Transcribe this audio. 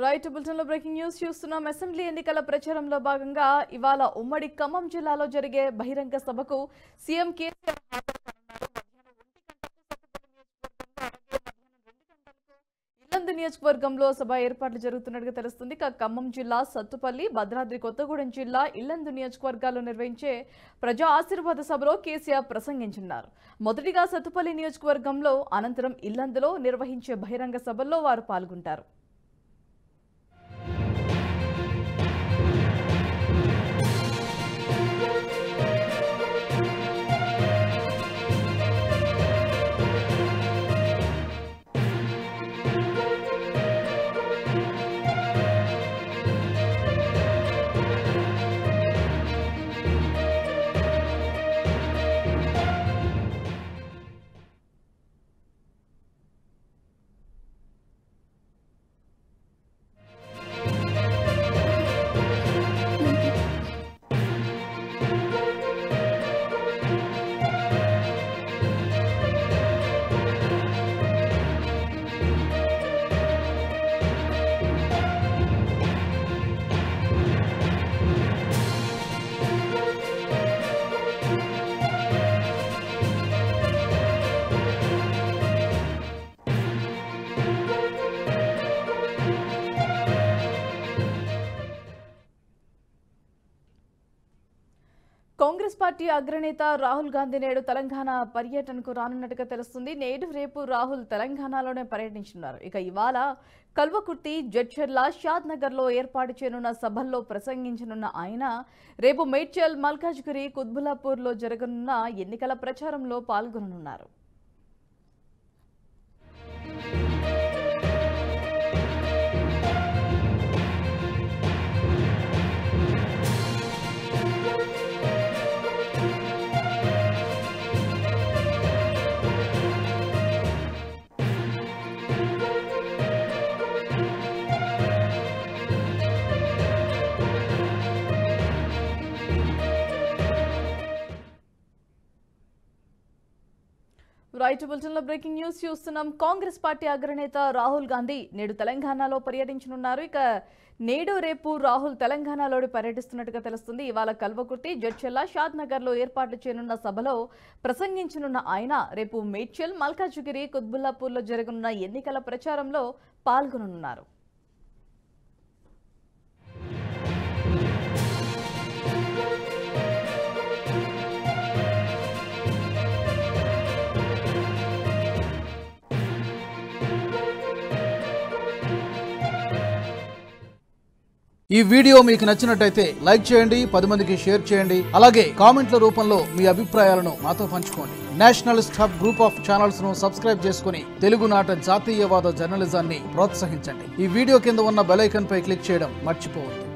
Right బులెటిన్లో breaking news చూస్తున్నాం assembly ఎన్నికల ప్రచారంలో భాగంగా ఇవాళ ఉమ్మడి ఖమ్మం జిల్లాలో జరిగే బహిరంగ సభకు సీఎం కేసీఆర్ హాజరవుతున్నారు. మధ్యాహ్నం ఒంటి గంటకు సత్తుపల్లి నియోజకవర్గంలో, అలాగే మధ్యాహ్నం రెండు గంటలకు ఇల్లందు నియోజకవర్గంలో సభ ఏర్పాట్లు జరుగుతున్నట్టుగా తెలుస్తుంది ఇక ఖమ్మం జిల్లా సత్తుపల్లి భద్రాద్రి కొత్తగూడెం జిల్లా ఇల్లందు నియోజకవర్గాల్లో నిర్వహించే ప్రజా ఆశీర్వాద సభలో కేసీఆర్ ప్రసంగించున్నారు మొదటిగా సత్తుపల్లి నియోజకవర్గంలో అనంతరం ఇల్లందులో నిర్వహించే బహిరంగ సభల్లో వారు పాల్గొంటారు కాంగ్రెస్ పార్టీ అగ్రనేత రాహుల్ గాంధీ నేడు తెలంగాణ పర్యటనకు రానున్నట్టుగా తెలుస్తుంది నేడు రేపు రాహుల్ తెలంగాణలోనే పర్యటించనున్నారు ఇక ఇవాళ కల్వకుర్తి జడ్చర్ల షాద్ నగర్లో ఏర్పాటు చేయనున్న సభల్లో ప్రసంగించనున్న ఆయన రేపు మేడ్చల్ మల్కాజ్గిరి కుత్బులాపూర్లో జరగనున్న ఎన్నికల ప్రచారంలో పాల్గొననున్నారు రైట్ బులెటిన్లో బ్రేకింగ్ న్యూస్ చూస్తున్నాం కాంగ్రెస్ పార్టీ అగ్రనేత రాహుల్ గాంధీ నేడు తెలంగాణలో పర్యటించనున్నారు ఇక నేడు రేపు రాహుల్ తెలంగాణలో పర్యటిస్తున్నట్టుగా తెలుస్తుంది ఇవాళ కల్వకుర్తి జడ్చెల్ల షాద్ నగర్లో ఏర్పాట్లు చేయనున్న సభలో ప్రసంగించనున్న ఆయన రేపు మేడ్చల్ మల్కాజుగిరి కుత్బుల్లాపూర్లో జరగనున్న ఎన్నికల ప్రచారంలో పాల్గొననున్నారు ఈ వీడియో మీకు నచ్చినట్టయితే లైక్ చేయండి పది మందికి షేర్ చేయండి అలాగే కామెంట్ల రూపంలో మీ అభిప్రాయాలను మాతో పంచుకోండి nationalist hub group of channels ను సబ్స్క్రైబ్ చేసుకుని తెలుగునాట జాతీయవాద జర్నలిజాన్ని ప్రోత్సహించండి ఈ వీడియో కింద ఉన్న బెల్ ఐకాన్ పై క్లిక్ చేయడం మర్చిపోవద్దు